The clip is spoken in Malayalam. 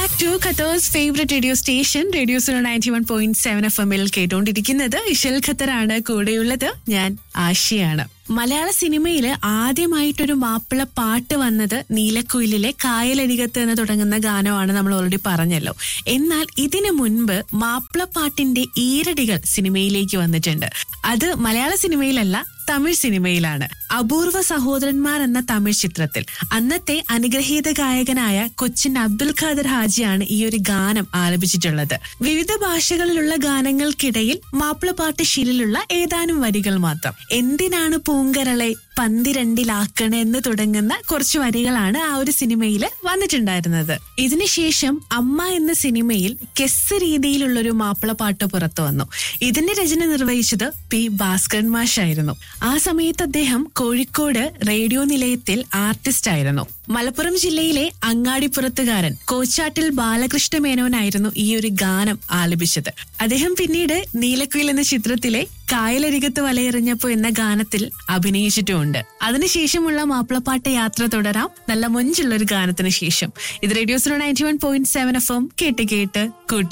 back to Qatar's favourite radio station radio zero ninety one point seven F എമ്മിൽ കേട്ടുകൊണ്ടിരിക്കുന്നത് ഇഷൽ ഖത്തറാണ് കൂടെയുള്ളത് ഞാൻ ആഷിയാണ് മലയാള സിനിമയിൽ ആദ്യമായിട്ടൊരു മാപ്പിള പാട്ട് വന്നത് നീലക്കുയിലിലെ കായലരികത്ത് എന്ന് തുടങ്ങുന്ന ഗാനമാണ് നമ്മൾ ഓൾറെഡി പറഞ്ഞല്ലോ എന്നാൽ ഇതിനു മുൻപ് മാപ്പിള പാട്ടിന്റെ ഈരടികൾ സിനിമയിലേക്ക് വന്നിട്ടുണ്ട് അത് മലയാള സിനിമയിലല്ല തമിഴ് സിനിമയിലാണ് അപൂർവ സഹോദരന്മാർ എന്ന തമിഴ് ചിത്രത്തിൽ അന്നത്തെ അനുഗ്രഹീത ഗായകനായ കൊച്ചിൻ അബ്ദുൽ ഖാദർ ഹാജിയാണ് ഈ ഒരു ഗാനം ആലപിച്ചിട്ടുള്ളത് വിവിധ ഭാഷകളിലുള്ള ഗാനങ്ങൾക്കിടയിൽ മാപ്പിളപ്പാട്ട് ശീലിലുള്ള ഏതാനും വരികൾ മാത്രം എന്തിനാണ് പൂങ്കരളെ പന്തിരണ്ടിലാക്കണേ എന്ന് തുടങ്ങുന്ന കുറച്ച് വരികളാണ് ആ ഒരു സിനിമയിൽ വന്നിട്ടുണ്ടായിരുന്നത് ഇതിനുശേഷം അമ്മ എന്ന സിനിമയിൽ കെസ് രീതിയിലുള്ള ഒരു മാപ്പിളപ്പാട്ട് പുറത്തു വന്നു ഇതിന്റെ രചന നിർവഹിച്ചത് പി ഭാസ്കരൻ മാഷായിരുന്നു ആ സമയത്ത് അദ്ദേഹം കോഴിക്കോട് റേഡിയോ നിലയത്തിൽ ആർട്ടിസ്റ്റ് ആയിരുന്നു മലപ്പുറം ജില്ലയിലെ അങ്ങാടിപ്പുറത്തുകാരൻ കോച്ചാട്ടിൽ ബാലകൃഷ്ണ മേനോനായിരുന്നു ഈ ഒരു ഗാനം ആലപിച്ചത് അദ്ദേഹം പിന്നീട് നീലക്കുയിൽ എന്ന ചിത്രത്തിലെ കായലരികത്ത് വലയെറിഞ്ഞപ്പോ എന്ന ഗാനത്തിൽ അഭിനയിച്ചിട്ടുമുണ്ട് അതിനുശേഷമുള്ള മാപ്പിളപ്പാട്ട് യാത്ര തുടരാം നല്ല മൊഞ്ചുള്ള ഒരു ഗാനത്തിന് ശേഷം ഇത് radio zero ninety one point seven F M കേട്ട് കേട്ട് കൂട്ട്